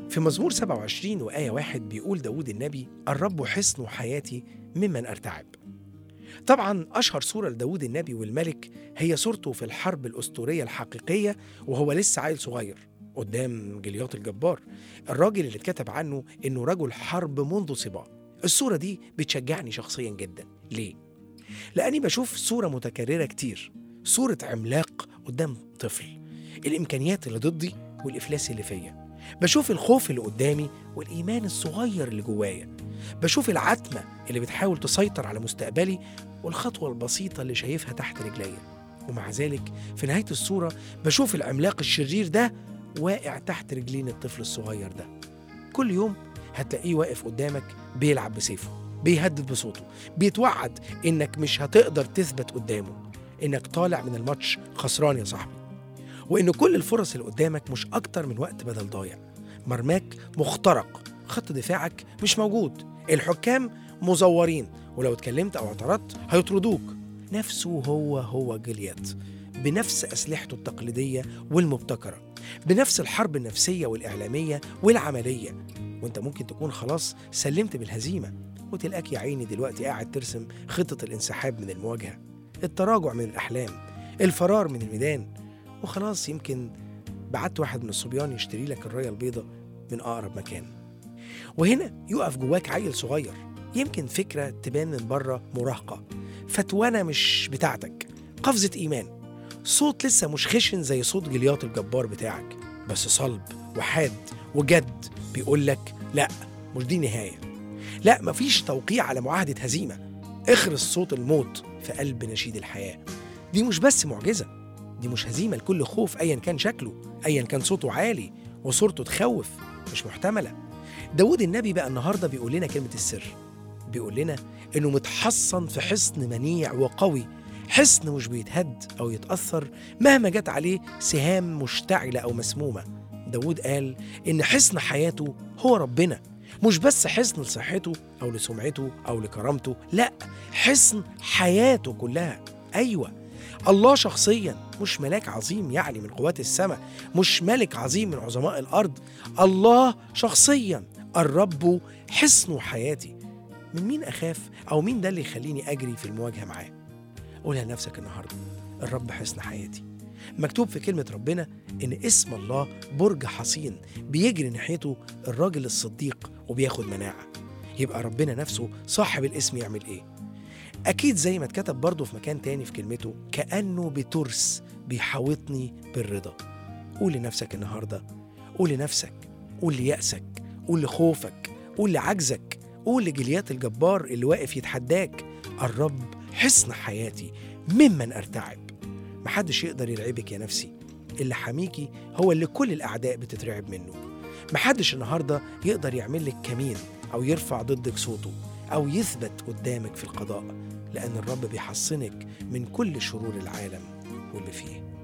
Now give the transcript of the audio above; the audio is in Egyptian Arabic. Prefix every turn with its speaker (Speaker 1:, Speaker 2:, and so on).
Speaker 1: في مزمور 27 وآية واحد بيقول داود النبي الرب حصن حياتي ممن أرتعب طبعا أشهر صورة لداود النبي والملك هي صورته في الحرب الأسطورية الحقيقية وهو لسه عيل صغير قدام جليات الجبار الراجل اللي اتكتب عنه إنه رجل حرب منذ صباه الصورة دي بتشجعني شخصيا جدا ليه؟ لأني بشوف صورة متكررة كتير صورة عملاق قدام طفل الإمكانيات اللي ضدي والإفلاس اللي فيا بشوف الخوف اللي قدامي والإيمان الصغير اللي جوايا بشوف العتمة اللي بتحاول تسيطر على مستقبلي والخطوة البسيطة اللي شايفها تحت رجليا ومع ذلك في نهاية الصورة بشوف العملاق الشرير ده واقع تحت رجلين الطفل الصغير ده كل يوم هتلاقيه واقف قدامك بيلعب بسيفه بيهدد بصوته بيتوعد انك مش هتقدر تثبت قدامه انك طالع من الماتش خسران يا صاحبي وان كل الفرص اللي قدامك مش اكتر من وقت بدل ضايع مرماك مخترق خط دفاعك مش موجود الحكام مزورين ولو اتكلمت او اعترضت هيطردوك نفسه هو هو جوليات بنفس اسلحته التقليديه والمبتكره بنفس الحرب النفسيه والاعلاميه والعمليه وانت ممكن تكون خلاص سلمت بالهزيمه وتلاقيك يا عيني دلوقتي قاعد ترسم خطه الانسحاب من المواجهه التراجع من الاحلام الفرار من الميدان وخلاص يمكن بعت واحد من الصبيان يشتري لك الرايه البيضاء من اقرب مكان وهنا يقف جواك عيل صغير يمكن فكره تبان من بره مراهقه فتوانه مش بتاعتك قفزه ايمان صوت لسه مش خشن زي صوت جليات الجبار بتاعك بس صلب وحاد وجد بيقول لك لا مش دي نهايه لا مفيش توقيع على معاهده هزيمه اخرس صوت الموت في قلب نشيد الحياه دي مش بس معجزه دي مش هزيمه لكل خوف ايا كان شكله ايا كان صوته عالي وصورته تخوف مش محتمله داود النبي بقى النهارده بيقول لنا كلمه السر بيقول لنا انه متحصن في حصن منيع وقوي حصن مش بيتهد او يتاثر مهما جت عليه سهام مشتعله او مسمومه داود قال ان حصن حياته هو ربنا مش بس حصن لصحته او لسمعته او لكرامته لا حصن حياته كلها ايوه الله شخصيا مش ملاك عظيم يعني من قوات السماء مش ملك عظيم من عظماء الارض الله شخصيا الرب حصن حياتي من مين اخاف او مين ده اللي يخليني اجري في المواجهه معاه قولها لنفسك النهارده الرب حصن حياتي مكتوب في كلمة ربنا إن اسم الله برج حصين بيجري ناحيته الراجل الصديق وبياخد مناعة يبقى ربنا نفسه صاحب الاسم يعمل إيه؟ أكيد زي ما اتكتب برضه في مكان تاني في كلمته كأنه بترس بيحاوطني بالرضا قول لنفسك النهاردة قول لنفسك قول ليأسك قول لخوفك قول لعجزك قول لجليات الجبار اللي واقف يتحداك الرب حصن حياتي ممن أرتعب محدش يقدر يرعبك يا نفسي اللي حميكي هو اللي كل الأعداء بتترعب منه محدش النهاردة يقدر يعمل لك كمين أو يرفع ضدك صوته أو يثبت قدامك في القضاء لأن الرب بيحصنك من كل شرور العالم واللي فيه